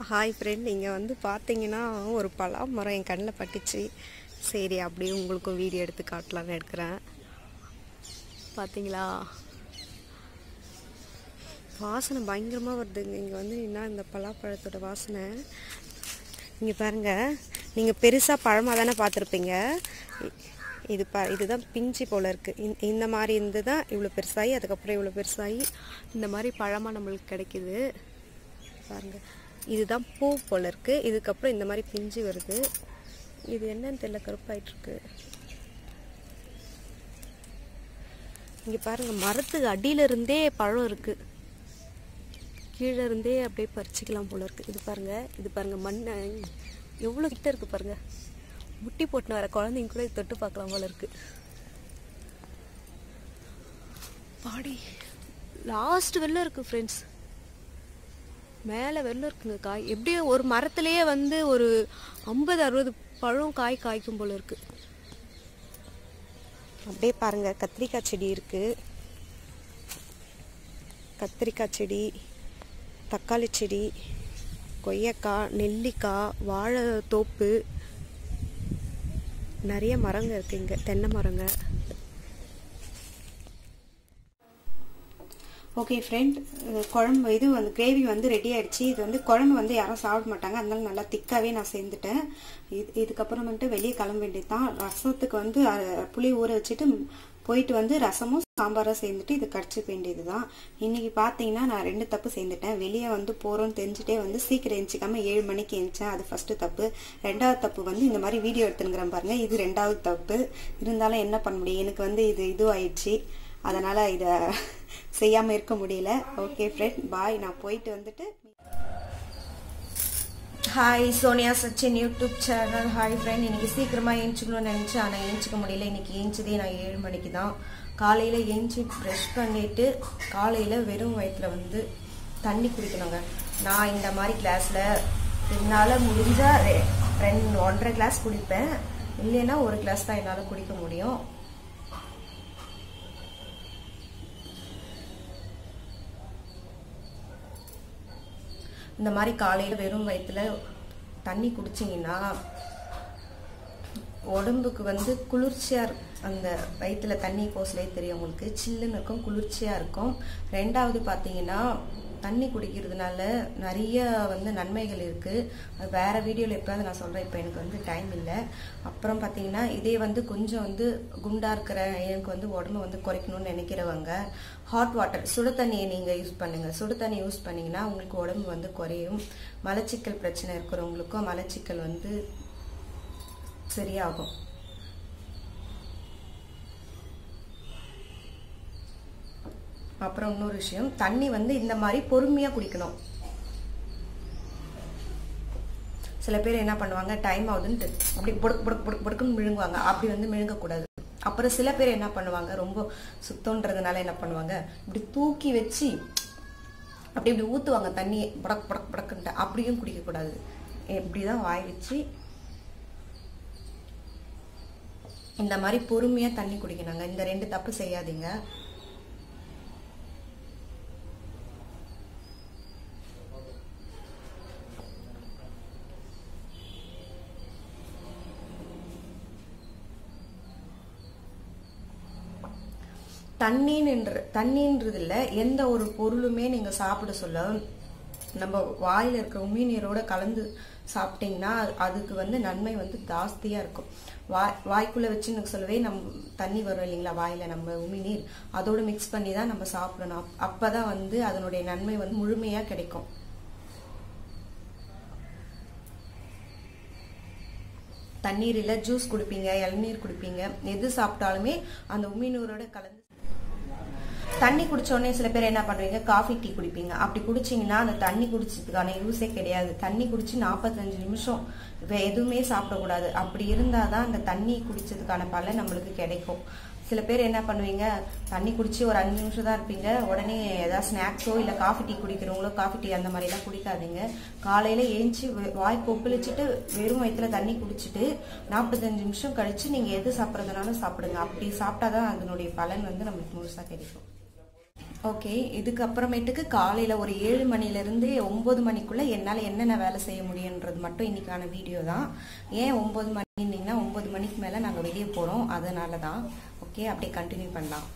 hi friend இங்கே வந்து பார்த்தீங்கன்னா ஒரு பலா மரம் என் கண்ணில் பட்டுச்சு சரி அப்படியே உங்களுக்கும் வீடியோ எடுத்து காட்டலான்னு எடுக்கிறேன் பார்த்தீங்களா வாசனை பயங்கரமாக வருதுங்க இங்கே வந்து என்ன இந்த பலாப்பழத்தோட வாசனை இங்கே பாருங்க நீங்கள் பெருசாக பழமாக தானே பார்த்துருப்பீங்க இ- இது பா இதுதான் பிஞ்சு போல் இருக்குது இந்த மாதிரி இருந்து தான் இவ்வளோ பெருசாகி அதுக்கப்புறம் இவ்வளோ பெருசாகி இந்த மாதிரி பழமாக நம்மளுக்கு கிடைக்குது பாருங்க இதுதான் பூ போல இருக்கு இதுக்கப்புறம் இந்த மாதிரி பிஞ்சு வருது இது என்னன்னு தெரியல கருப்பாயிட்டிருக்கு இங்கே பாருங்க மரத்துக்கு அடியில இருந்தே பழம் இருக்கு கீழே இருந்தே அப்படியே பறிச்சுக்கலாம் போல இருக்கு இது பாருங்க இது பாருங்க மண் எவ்வளோ கிட்ட இருக்கு பாருங்க முட்டி போட்டுன்னு வர குழந்தைங்க கூட இது தொட்டு பார்க்கலாம் போல இருக்கு பாடி லாஸ்ட் வெளில இருக்கு ஃப்ரெண்ட்ஸ் மேலே வெள்ளம் இருக்குங்க காய் எப்படியும் ஒரு மரத்துலேயே வந்து ஒரு ஐம்பது அறுபது பழம் காய் காய்க்கும் போல இருக்கு அப்படியே பாருங்க கத்திரிக்காய் செடி இருக்கு கத்திரிக்காய் செடி தக்காளி செடி கொய்யக்காய் நெல்லிக்காய் வாழை தோப்பு நிறைய மரங்க இருக்கு இங்க தென்னை மரங்க ஓகே ஃப்ரெண்ட் குழம்பு இது வந்து கிரேவி வந்து ரெடி ஆயிடுச்சு இது வந்து குழம்பு வந்து யாரும் சாப்பிட மாட்டாங்க அதனால நல்லா திக்காவே நான் சேர்ந்துட்டேன் இது இதுக்கப்புறம் வந்துட்டு வெளியே கிளம்ப வேண்டியது தான் ரசத்துக்கு வந்து அஹ், புளி ஊற வச்சுட்டு போயிட்டு வந்து ரசமும் சாம்பாரும் சேர்ந்துட்டு இது கடிச்சிக்க வேண்டியது தான் இன்னைக்கு பார்த்தீங்கன்னா நான் ரெண்டு தப்பு சேர்ந்துட்டேன் வெளியே வந்து போகிறோன்னு தெரிஞ்சுட்டே வந்து சீக்கிரம் எந்திரிக்காம ஏழு மணிக்கு எழுந்தேன் அது ஃபர்ஸ்ட் தப்பு ரெண்டாவது தப்பு வந்து இந்த மாதிரி வீடியோ எடுத்துனுங்கிறேன் பாருங்க இது ரெண்டாவது தப்பு இருந்தாலும் என்ன பண்ண முடியும் எனக்கு வந்து இது இதுவாயிடுச்சு அதனால இதை செய்யாம இருக்க முடியல ஓகே ஃப்ரெண்ட் பாய் நான் போயிட்டு வந்துட்டு hi Sonia Sachin YouTube channel hi friend இன்னைக்கு சீக்கிரமா ஏஞ்சிக்கணும்னு நினைச்சேன் ஆனால் ஏஞ்சிக்க முடியல இன்னைக்கு ஏஞ்சதே நான் ஏழு மணிக்கு தான் காலையில ஏஞ்சி ப்ரஷ் பண்ணிட்டு காலையில வெறும் வயிற்றுல வந்து தண்ணி குடிக்கணுங்க நான் இந்த மாதிரி கிளாஸ்ல என்னால் முடிஞ்சா ரெ- ரெண்டு ஒன்றரை கிளாஸ் குடிப்பேன் இல்லைன்னா ஒரு கிளாஸ் தான் என்னால் குடிக்க முடியும் இந்த மாதிரி காலையில் வெறும் வயிற்றுல தண்ணி குடிச்சிங்கன்னா உடம்புக்கு வந்து குளிர்ச்சியா இரு- அந்த வயிற்றுல தண்ணி போசலே தெரியும் உங்களுக்கு சில்லுன்னு இருக்கும் குளிர்ச்சியா இருக்கும் ரெண்டாவது பார்த்தீங்கன்னா தண்ணி குடிக்கிறதுனால நிறைய வந்து நன்மைகள் இருக்கு அது வேற வீடியோவில் எப்பயாவது நான் சொல்றேன் இப்போ எனக்கு வந்து டைம் இல்லை அப்புறம் பார்த்தீங்கன்னா இதே வந்து கொஞ்சம் வந்து குண்டா இருக்கிற எனக்கு வந்து உடம்பு வந்து குறைக்கணும்னு நினைக்கிறவங்க ஹாட் வாட்டர் சுடு தண்ணியை நீங்க யூஸ் பண்ணுங்க சுடு தண்ணி யூஸ் பண்ணீங்கன்னா உங்களுக்கு உடம்பு வந்து குறையும் மலச்சிக்கல் பிரச்சனை இருக்கிறவங்களுக்கும் மலச்சிக்கல் வந்து சரியாகும் அப்புறம் இன்னொரு விஷயம் தண்ணி வந்து இந்த மாதிரி பொறுமையா குடிக்கணும் சில பேர் என்ன பண்ணுவாங்க டைம் ஆகுதுன்ட்டு அப்படி புடுக்கு புடுக்கு புடுக்கு புடுக்குன்னு விழுங்குவாங்க அப்படி வந்து விழுங்கக்கூடாது அப்புறம் சில பேர் என்ன பண்ணுவாங்க ரொம்ப சுத்தம்ன்றதுனால என்ன பண்ணுவாங்க இப்படி தூக்கி வச்சு அப்படி இப்படி ஊத்துவாங்க தண்ணியை புடக் புடக் புடக்குன்ட்டு அப்படியும் குடிக்கக்கூடாது இப்படிதான் வாய் வச்சு இந்த மாதிரி பொறுமையா தண்ணி குடிக்கணுங்க இந்த ரெண்டு தப்பு செய்யாதீங்க தண்ணின்னு தண்ணின்றதுல எந்த ஒரு பொருளுமே நீங்க சாப்பிட சொல்ல நம்ம வாயில இருக்க உமிநீரோட கலந்து சாப்பிட்டீங்கன்னா அது- அதுக்கு வந்து நன்மை வந்து ஜாஸ்தியா இருக்கும் வாய் வாய்க்குள்ள வச்சு எனக்கு சொல்லவே நம் தண்ணி வரும் இல்லைங்களா வாயில நம்ம உமிநீர் அதோட மிக்ஸ் பண்ணி தான் நம்ம சாப்பிடணும் அப்- அப்பதான் வந்து அதனுடைய நன்மை வந்து முழுமையா கிடைக்கும் தண்ணீரில் ஜூஸ் குடிப்பீங்க இளநீர் குடிப்பீங்க எது சாப்பிட்டாலுமே அந்த உமிநீரோட கலந்து தண்ணி குடிச்ச உடனே சில பேர் என்ன பண்றீங்க காஃபி டீ குடிப்பீங்க அப்படி குடிச்சீங்கன்னா அந்த தண்ணி குடிச்சதுக்கான யூஸே கிடையாது தண்ணி குடிச்சு நாற்பத்தஞ்சு நிமிஷம் வே- எதுவுமே சாப்பிடக்கூடாது அப்படி இருந்தாதான் அந்த தண்ணி குடிச்சதுக்கான பலன் நம்மளுக்கு கிடைக்கும் சில பேர் என்ன பண்ணுவீங்க தண்ணி குடிச்சு ஒரு அஞ்சு நிமிஷம் தான் இருப்பீங்க உடனே ஏதாவது ஸ்நாக்ஸோ இல்ல காஃபி டீ குடிக்கிறவங்களோ காஃபி டீ அந்த மாதிரி எல்லாம் குடிக்காதீங்க காலையில ஏஞ்சி வெ- வாய் கொப்பளிச்சுட்டு வெறும் வயிற்றுல தண்ணி குடிச்சிட்டு நாற்பத்தஞ்சு நிமிஷம் கழிச்சு நீங்க எது சாப்பிட்றதுனாலும் சாப்பிடுங்க அப்படி சாப்பிட்டாதான் அதனுடைய பலன் வந்து நம்மளுக்கு முழுசா கிடைக்கும் ஓகே இதுக்கு அப்புறமேட்டுக்கு காலையில் ஒரு ஏழு மணிலேருந்து ஒம்பது மணிக்குள்ளே என்னால் என்னென்ன வேலை செய்ய முடியுன்றது மட்டும் இன்னைக்கான வீடியோ தான் ஏன் ஒம்பது மணின்னா ஒம்பது மணிக்கு மேலே நாங்கள் வெளியே போகிறோம் அதனால தான் ஓகே அப்படியே கண்டினியூ பண்ணலாம்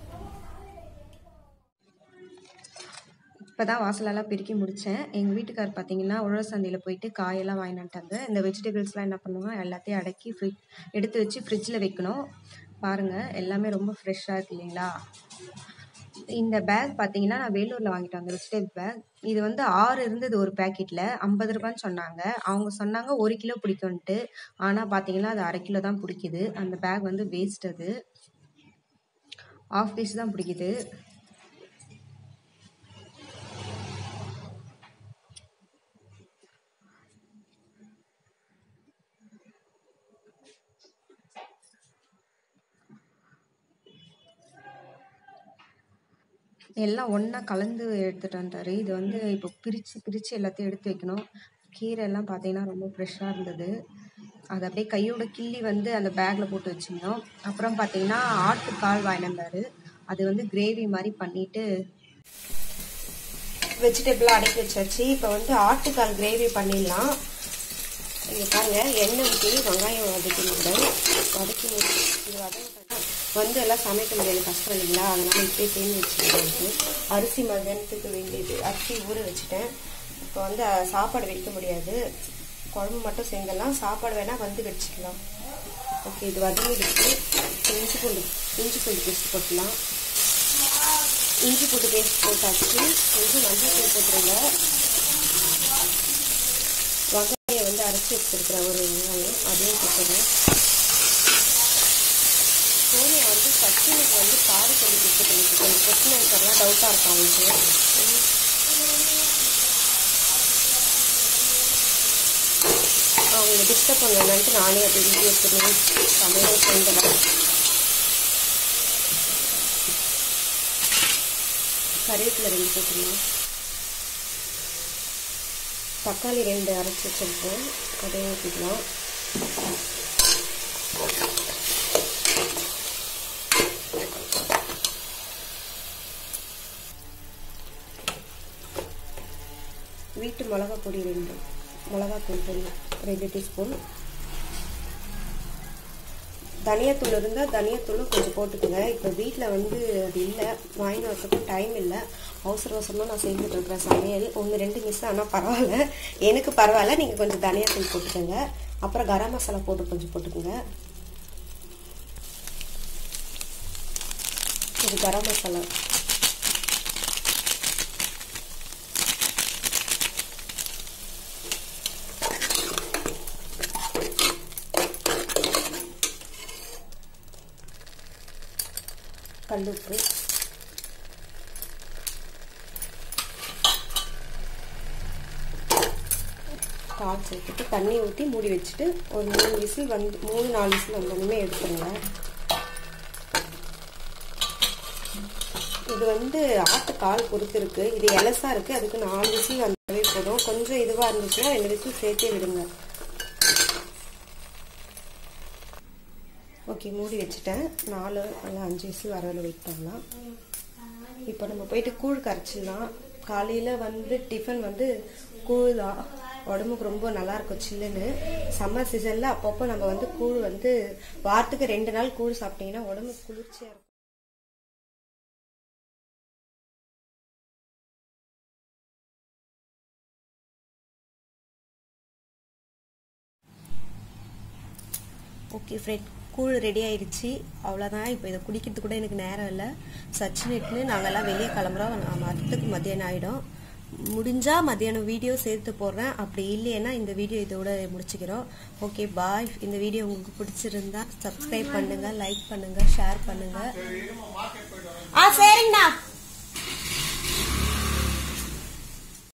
இப்போ தான் வாசலெல்லாம் பெருக்கி முடித்தேன் எங்கள் வீட்டுக்கார் பார்த்தீங்கன்னா உழவர் சந்தையில் போயிட்டு காயெல்லாம் வாங்கினாட்டாங்க இந்த வெஜிடபிள்ஸ்லாம் என்ன பண்ணுவோம் எல்லாத்தையும் அடக்கி ஃப்ரிட்ஜ் எடுத்து வச்சு ஃப்ரிட்ஜில் வைக்கணும் பாருங்கள் எல்லாமே ரொம்ப ஃப்ரெஷ்ஷாக இருக்கு இல்லைங்களா இந்த பேக் பார்த்தீங்கன்னா நான் வேலூரில் வாங்கிட்டு வந்தேன் வெஜிடபிள் பேக் இது வந்து ஆறு இருந்தது ஒரு பேக்கெட்டில் ஐம்பது ரூபான்னு சொன்னாங்க அவங்க சொன்னாங்க ஒரு கிலோ பிடிக்கும்ன்ட்டு ஆனால் பார்த்தீங்கன்னா அது அரை கிலோ தான் பிடிக்குது அந்த பேக் வந்து வேஸ்ட் அது ஆஃப் பீஸ் தான் பிடிக்குது எல்லாம் ஒன்றா கலந்து எடுத்துகிட்டு வந்துட்டாரு இது வந்து இப்போ பிரித்து பிரித்து எல்லாத்தையும் எடுத்து வைக்கணும் கீரை எல்லாம் பார்த்தீங்கன்னா ரொம்ப ஃப்ரெஷ்ஷாக இருந்தது அதை அப்படியே கையோட கிள்ளி வந்து அந்த பேக்கில் போட்டு வச்சுருந்தோம் அப்புறம் பார்த்தீங்கன்னா ஆட்டுக்கால் வாங்கினாரு அது வந்து கிரேவி மாதிரி பண்ணிட்டு வெஜிடபிளாக அடக்கி வச்சாச்சு இப்போ வந்து ஆட்டுக்கால் கிரேவி பண்ணிடலாம் இங்கே பாருங்க எண்ணெய் ஊற்றி வெங்காயம் வதக்கினோட வதக்கி இது வதங்க வந்து எல்லாம் சமைக்க முடியாது கஷ்டம் இல்லைங்களா அதனால இப்படியே சேர்ந்து வச்சுருக்கேன் அரிசி மதியானத்துக்கு வேண்டியது அரிசி ஊற வச்சுட்டேன் இப்போ வந்து சாப்பாடு வைக்க முடியாது குழம்பு மட்டும் செஞ்சிடலாம் சாப்பாடு வேணால் வந்து வச்சுக்கலாம் ஓகே இது வதங்கிடுச்சு இஞ்சி பூண்டு இஞ்சி பூண்டு பேஸ்ட் போட்டுலாம் இஞ்சி பூண்டு பேஸ்ட் போட்டாச்சு கொஞ்சம் மஞ்சள் தூள் போட்டுருங்க வெங்காயம் வந்து அரைச்சி வச்சுருக்கிறேன் ஒரு வெங்காயம் அதையும் போட்டுறேன் சோனியா வந்து சச்சினுக்கு வந்து பாடு சொல்லி கொடுத்துட்டு கொஞ்சம் கொஸ்டின் ஆன்சர்லாம் டவுட்டாக இருக்கும் அவங்களுக்கு அவங்களை டிஸ்டர்ப் பண்ணலான்ட்டு நானே அப்படி வீடியோ எடுத்துருவேன் சமையல் செஞ்சலாம் கருவேப்பிலை ரெண்டு போட்டுருங்க தக்காளி ரெண்டு அரைச்சி வச்சுருக்கேன் அதையும் ஊற்றிக்கலாம் வீட்டு மிளகா பொடி ரெண்டு மிளகாத்தூள் பொடி ரெண்டு டீஸ்பூன் தனியாத்தூள் இருந்தால் தனியாத்தூளும் கொஞ்சம் போட்டுக்கோங்க இப்போ வீட்டில் வந்து அது இல்லை வாங்கிட்டு வரதுக்கும் டைம் இல்லை அவசர அவசரமாக நான் செஞ்சுட்டு இருக்கிறேன் சமையல் ஒன்று ரெண்டு மிஸ் ஆனால் பரவாயில்ல எனக்கு பரவாயில்ல நீங்கள் கொஞ்சம் தனியாத்தூள் போட்டுக்கோங்க அப்புறம் கரம் மசாலா போட்டு கொஞ்சம் போட்டுக்கோங்க இது கரம் மசாலா கல்லுப்பு கால் சேர்த்துட்டு தண்ணி ஊற்றி மூடி வச்சுட்டு ஒரு மூணு விசில் வந்து மூணு நாலு விசில் வந்தோடனே எடுத்துருங்க இது வந்து ஆட்டு கால் பொறுத்து இருக்கு இது எலசா இருக்கு அதுக்கு நாலு விசில் வந்தாவே போதும் கொஞ்சம் இதுவாக இருந்துச்சுன்னா ரெண்டு விசில் சேர்த்தே விடுங்க ஓகே மூடி வச்சுட்டேன் நாலு இல்லை அஞ்சு விசில் வரவில் வெயிட் பண்ணலாம் இப்போ நம்ம போயிட்டு கூழ் கரைச்சிடலாம் காலையில் வந்து டிஃபன் வந்து கூழ் தான் உடம்புக்கு ரொம்ப நல்லா இருக்கும் சில்லுன்னு சம்மர் சீசனில் அப்பப்போ நம்ம வந்து கூழ் வந்து வாரத்துக்கு ரெண்டு நாள் கூழ் சாப்பிட்டீங்கன்னா உடம்புக்கு குளிர்ச்சியாக இருக்கும் ஓகே ஃப்ரெண்ட் கூழ் ரெடி ஆயிடுச்சு அவ்வளோதான் இப்போ இதை குடிக்கிறது கூட எனக்கு நேரம் இல்லை சச்சினிட்னு நாங்கள்லாம் வெளியே கிளம்புறோம் மரத்துக்கு மத்தியானம் ஆகிடும் முடிஞ்சால் மத்தியானம் வீடியோ சேர்த்து போடுறேன் அப்படி இல்லைன்னா இந்த வீடியோ இதோட முடிச்சுக்கிறோம் ஓகே பாய் இந்த வீடியோ உங்களுக்கு பிடிச்சிருந்தா சப்ஸ்கிரைப் பண்ணுங்க லைக் பண்ணுங்க ஷேர் பண்ணுங்க ஆ சரிங்கண்ணா